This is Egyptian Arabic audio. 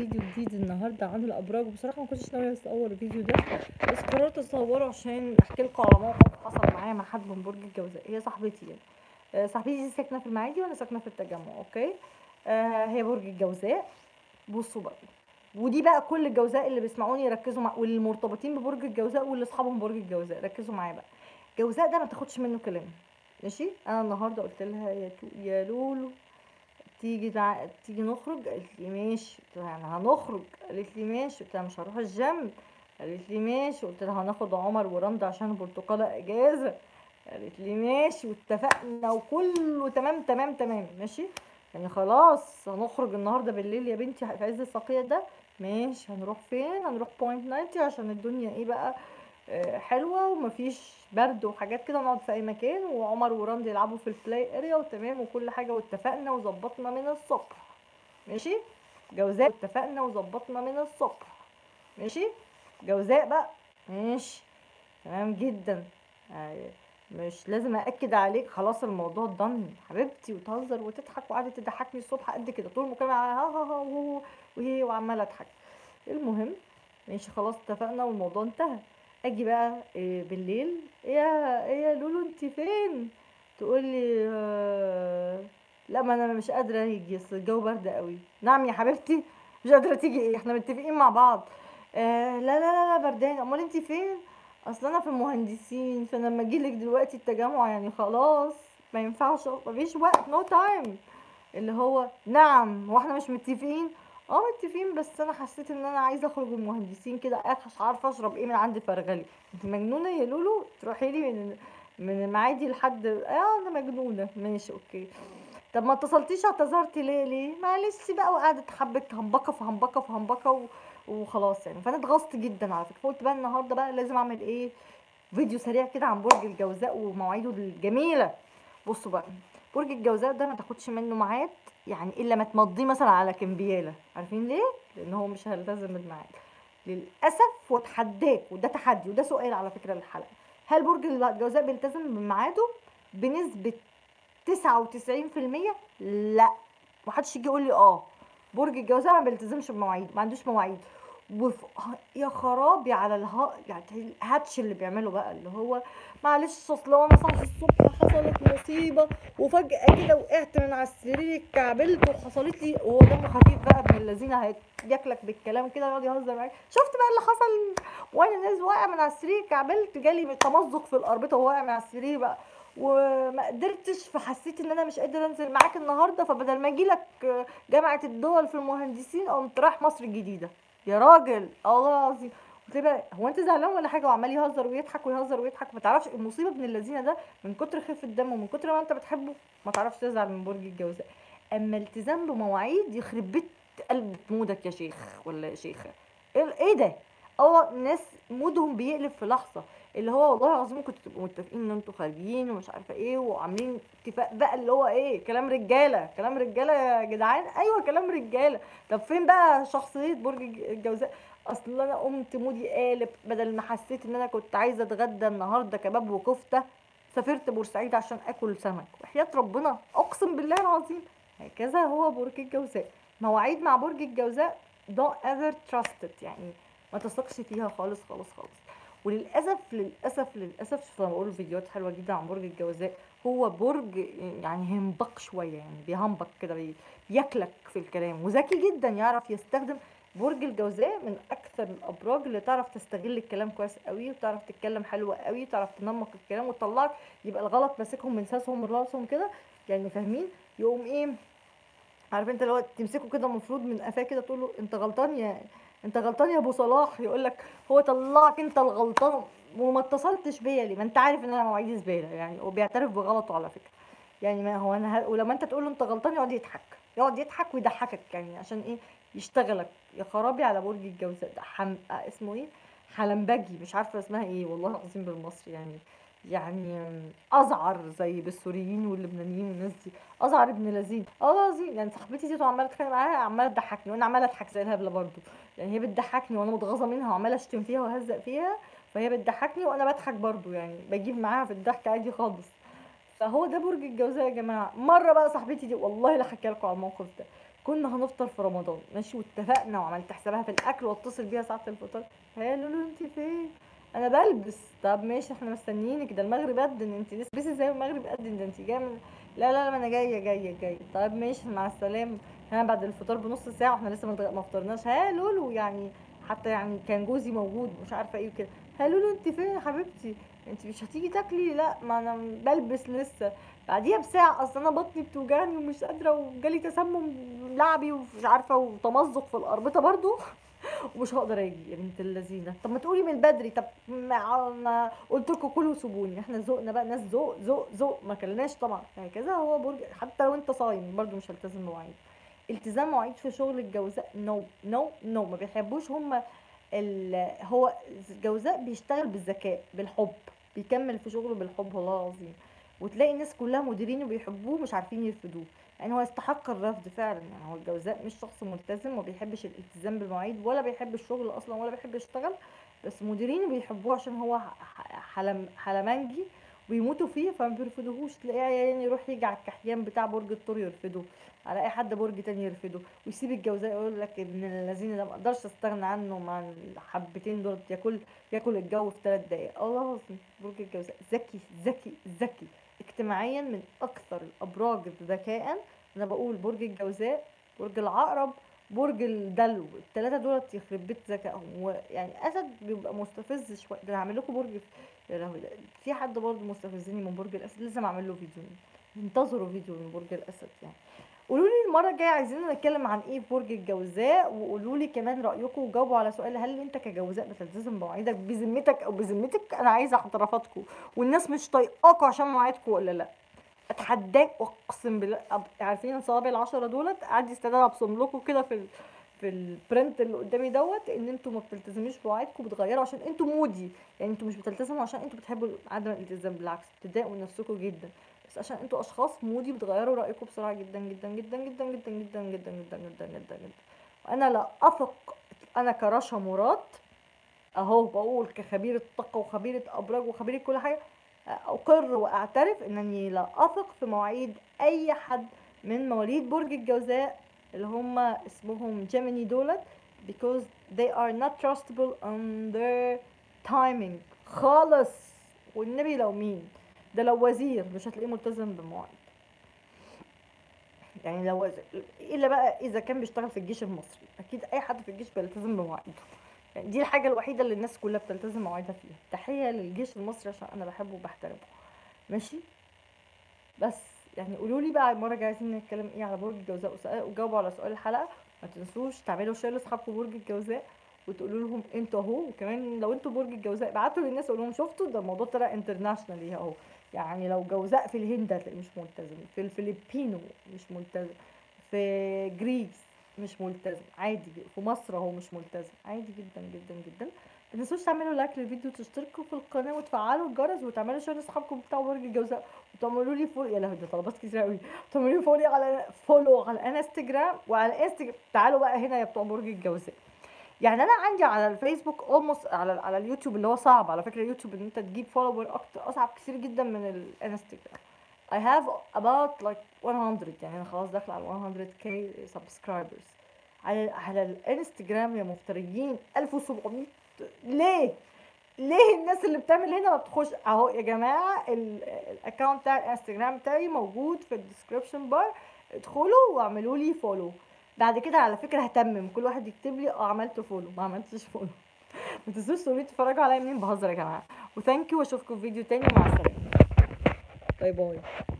فيديو جديد النهارده عن الابراج وبصراحه ما كنتش ناويه اصور الفيديو ده بس قررت اصوره عشان احكي لكم على موقف حصل معايا مع حد من برج الجوزاء هي صاحبتي يعني آه، صاحبتي دي ساكنه في المعادي وانا ساكنه في التجمع اوكي آه هي برج الجوزاء بصوا بقى ودي بقى كل الجوزاء اللي بيسمعوني يركزوا مع واللي مرتبطين ببرج الجوزاء واللي اصحابهم برج الجوزاء ركزوا معايا بقى الجوزاء ده ما تاخدش منه كلام ماشي انا النهارده قلت لها يا تو يا لولو تيجي تع... تيجي نخرج قالت لي ماشي قلت لها يعني هنخرج قالت لي ماشي قلت لها مش هروح الجيم قالت لي ماشي قلت لها هناخد عمر ورندا عشان البرتقاله اجازه قالت لي ماشي واتفقنا وكله تمام تمام تمام ماشي يعني خلاص هنخرج النهارده بالليل يا بنتي في عز الصقيع ده ماشي هنروح فين هنروح بوينت نايتي عشان الدنيا ايه بقى آه، حلوه ومفيش برد وحاجات كده نقعد في اي مكان وعمر ورند يلعبوا في البلاي اريا وتمام وكل حاجه واتفقنا وظبطنا من الصبح ماشي جوزاء اتفقنا وظبطنا من الصبح ماشي جوزاء بقى ماشي تمام جدا آه، مش لازم ااكد عليك خلاص الموضوع ضن حبيبتي وتهزر وتضحك وقعدت تضحكني الصبح قد كده طول المكالمه ها ها ها وهو- وهي وعماله اضحك المهم ماشي خلاص اتفقنا والموضوع انتهى اجي بقى إيه بالليل ايه يا ايه يا لولو انت فين تقول لي آه لا ما انا مش قادره اجي اصل الجو برد قوي نعم يا حبيبتي مش قادره تيجي ايه احنا متفقين مع بعض آه لا لا لا لا بردان امال انت فين اصل انا في المهندسين فانا لما اجيلك دلوقتي التجمع يعني خلاص ما ينفعش مفيش وقت نو تايم اللي هو نعم هو احنا مش متفقين اه متفقين بس انا حسيت ان انا عايزه اخرج من المهندسين كده مش عارفه اشرب ايه من عند فرغلي انت مجنونه يا لولو تروحي لي من من المعادي لحد اه انا مجنونه ماشي اوكي طب ما اتصلتيش اعتذرتي ليه ليه معلش بقى وقعدت حبه همبكه في همبكه في همبكه و... وخلاص يعني فانا اتغصت جدا على فكره فقلت بقى النهارده بقى لازم اعمل ايه فيديو سريع كده عن برج الجوزاء ومواعيده الجميله بصوا بقى برج الجوزاء ده ما تاخدش منه ميعاد يعني الا ما تمضيه مثلا على كمبياله عارفين ليه لان هو مش هيلتزم بالميعاد للاسف واتحداك وده تحدي وده سؤال على فكره للحلقه هل برج الجوزاء بيلتزم بميعاده بنسبه 99% لا محدش يجي يقول لي اه برج الجوزاء ما بيلتزمش بمواعيد ما عندوش مواعيد وف... يا خرابي على الها يعني الهاتش اللي بيعمله بقى اللي هو معلش اصل انا صاحي الصبح حصلت مصيبه وفجاه كده وقعت من على السرير اتكعبلت وحصلت لي وهو دمه خفيف بقى ابن الذين هياكلك بالكلام كده يقعد يهزر معاك شفت بقى اللي حصل وانا نازل واقع من على السرير اتكعبلت جالي تمزق في الاربطه وهو واقع من على السرير بقى وما قدرتش فحسيت ان انا مش قادره انزل معاك النهارده فبدل ما اجي لك جامعه الدول في المهندسين قمت رايح مصر الجديده يا راجل الله العظيم قلت له بقى هو انت زعلان ولا حاجه وعمال يهزر ويضحك ويهزر ويضحك ما تعرفش المصيبه ابن الذين ده من كتر خفه الدم ومن كتر ما انت بتحبه ما تعرفش تزعل من برج الجوزاء اما التزام بمواعيد يخرب بيت قلب مودك يا شيخ ولا يا شيخه ايه ايه ده اه ناس مودهم بيقلب في لحظه اللي هو والله العظيم كنتوا تبقوا متفقين ان انتوا خارجين ومش عارفه ايه وعاملين اتفاق بقى اللي هو ايه كلام رجاله كلام رجاله يا جدعان ايوه كلام رجاله طب فين بقى شخصيه برج الجوزاء اصل انا قمت مودي قالب بدل ما حسيت ان انا كنت عايزه اتغدى النهارده كباب وكفته سافرت بورسعيد عشان اكل سمك وحياه ربنا اقسم بالله العظيم هكذا هو برج الجوزاء مواعيد مع برج الجوزاء don't ever trust it يعني ما تثقش فيها خالص خالص خالص وللاسف للاسف للاسف انا بقول فيديوهات حلوه جدا عن برج الجوزاء هو برج يعني هنبق شويه يعني بيهنبق كده بي- بياكلك في الكلام وذكي جدا يعرف يستخدم برج الجوزاء من اكثر الابراج اللي تعرف تستغل الكلام كويس قوي وتعرف تتكلم حلو قوي تعرف تنمق الكلام وتطلعك يبقى الغلط ماسكهم من ساسهم من راسهم كده يعني فاهمين يقوم ايه عارف انت لو تمسكه كده المفروض من قفاه كده تقول له انت غلطان يا انت غلطان يا ابو صلاح يقول لك هو طلعك انت الغلطان وما اتصلتش بيا ليه ما انت عارف ان انا مواعيدي زباله يعني وبيعترف بغلطه على فكره يعني ما هو انا ه... ولما انت تقول له انت غلطان يقعد يضحك يقعد يضحك ويضحكك يعني عشان ايه يشتغلك يا خرابي على برج الجوزاء ده حم... آه اسمه ايه حلمبجي مش عارفه اسمها ايه والله العظيم بالمصري يعني يعني ازعر زي بالسوريين واللبنانيين والناس دي ازعر ابن لذيذ اه العظيم يعني صاحبتي دي عماله اتخانق معاها عماله تضحكني وانا عماله اضحك زي الهبله برضه يعني هي بتضحكني وانا متغاظه منها وعماله اشتم فيها واهزق فيها فهي بتضحكني وانا بضحك برضه يعني بجيب معاها في الضحك عادي خالص فهو ده برج الجوزاء يا جماعه مره بقى صاحبتي دي والله لا حكي لكم على الموقف ده كنا هنفطر في رمضان ماشي واتفقنا وعملت حسابها في الاكل واتصل بيها ساعه الفطار هي لولو انت فين انا بلبس طب ماشي احنا مستنيينك ده المغرب قدن انت لسه بس ازاي المغرب قدن ده انت جايه من لا لا لا ما انا جايه جايه جايه طيب ماشي مع السلامه ها بعد الفطار بنص ساعه واحنا لسه ما اتغ- ما فطرناش ها لولو يعني حتى يعني كان جوزي موجود مش عارفه ايه وكده ها لولو انت فين يا حبيبتي انت مش هتيجي تاكلي لا ما انا بلبس لسه بعديها بساعه اصل انا بطني بتوجعني ومش قادره وجالي تسمم لعبي ومش عارفه وتمزق في الاربطه برضو ومش هقدر اجي يا بنت اللذينه طب ما تقولي من بدري طب ما, ما قلت لكم كلوا وسيبوني احنا ذوقنا بقى ناس ذوق ذوق ذوق ما كلناش طبعا هكذا هو برج حتى لو انت صايم برضو مش هلتزم بمواعيد التزام مواعيد في شغل الجوزاء نو نو نو ما بيحبوش هم ال... هو الجوزاء بيشتغل بالذكاء بالحب بيكمل في شغله بالحب والله العظيم وتلاقي الناس كلها مديرين وبيحبوه مش عارفين يرفضوه يعني هو يستحق الرفض فعلا يعني هو الجوزاء مش شخص ملتزم وما بيحبش الالتزام بالمواعيد ولا بيحب الشغل اصلا ولا بيحب يشتغل بس مديرينه بيحبوه عشان هو ح- حلم حلمنجي ويموتوا فيه فما بيرفضوهوش تلاقيه يعني يروح يجي على الكحيان بتاع برج الثور يرفضه على اي حد برج تاني يرفضه ويسيب الجوزاء يقول لك ابن الذين ده ما اقدرش استغنى عنه مع الحبتين دول ياكل ياكل الجو في ثلاث دقايق الله العظيم برج الجوزاء ذكي ذكي ذكي اجتماعيا من اكثر الابراج ذكاء انا بقول برج الجوزاء برج العقرب برج الدلو الثلاثه دولت يخرب بيت ذكائهم ويعني اسد بيبقى مستفز شويه ده أنا هعمل لكم برج يا لهوي ده في حد برضه مستفزني من برج الاسد لازم اعمل له فيديو انتظروا فيديو من برج الاسد يعني قولوا لي المره الجايه عايزين نتكلم عن ايه في برج الجوزاء وقولوا لي كمان رايكم وجاوبوا على سؤال هل انت كجوزاء بتلتزم بمواعيدك بذمتك او بذمتك انا عايزه اعترافاتكم والناس مش طايقاكوا عشان مواعيدكم ولا لا اتحداك اقسم بالله أب- عارفين صوابع العشرة دولت قاعد استعداد ابصم لكم كده في ال... في البرنت اللي قدامي دوت ان انتوا ما بتلتزموش بمواعيدكم بتغيروا عشان انتوا مودي يعني انتوا مش بتلتزموا عشان انتوا بتحبوا عدم الالتزام بالعكس بتضايقوا من نفسكم جدا بس عشان انتوا اشخاص مودي بتغيروا رايكم بسرعه جدا جدا جدا جدا جدا جدا جدا جدا جدا جدا جدا وانا لا اثق انا كرشا مراد اهو بقول كخبيرة طاقة وخبيرة ابراج وخبيرة كل حاجة اقر واعترف انني لا اثق في مواعيد اي حد من مواليد برج الجوزاء اللي هم اسمهم جيميني دولت because they are not trustable on their timing خالص والنبي لو مين ده لو وزير مش هتلاقيه ملتزم بمواعيد يعني لو وزير الا بقى اذا كان بيشتغل في الجيش المصري اكيد اي حد في الجيش بيلتزم بمواعيده يعني دي الحاجة الوحيدة اللي الناس كلها بتلتزم مواعيدها فيها تحية للجيش المصري عشان انا بحبه وبحترمه ماشي بس يعني قولوا لي بقى المرة الجاية عايزين نتكلم ايه على برج الجوزاء وسأل- وجاوبوا على سؤال الحلقة ما تنسوش تعملوا شير لاصحابكم برج الجوزاء وتقولوا لهم انتوا اهو وكمان لو انتوا برج الجوزاء ابعتوا للناس قولوا لهم شفتوا ده الموضوع طلع انترناشونال اهو يعني لو جوزاء في الهند هتلاقيه مش ملتزم في الفلبينو مش ملتزم في جريس مش ملتزم عادي جدا. في مصر اهو مش ملتزم عادي جدا جدا جدا ما تنسوش تعملوا لايك للفيديو وتشتركوا في القناه وتفعلوا الجرس وتعملوا شير لاصحابكم بتاع برج الجوزاء وتعملوا لي فولو يا لهوي ده طلبات كتير قوي تعملوا لي فولو على فولو على انستجرام وعلى انستجرام تعالوا بقى هنا يا بتوع برج الجوزاء يعني انا عندي على الفيسبوك اولموست على على اليوتيوب اللي هو صعب على فكره اليوتيوب ان انت تجيب فولوور اكتر اصعب كتير جدا من الانستجرام I have about like 100 يعني انا خلاص داخله على 100k subscribers على على الانستجرام يا مفتريين 1700 ليه ليه الناس اللي بتعمل هنا ما بتخش اهو يا جماعه ال- الاكونت بتاع الانستجرام بتاعي موجود في الديسكربشن بار ادخلوا واعملوا لي فولو بعد كده على فكره هتمم كل واحد يكتب لي اه عملت فولو ما عملتش فولو ما تنسوش تقولوا لي تتفرجوا عليا منين بهزر يا جماعه وثانك يو واشوفكم في فيديو تاني مع السلامه باي باي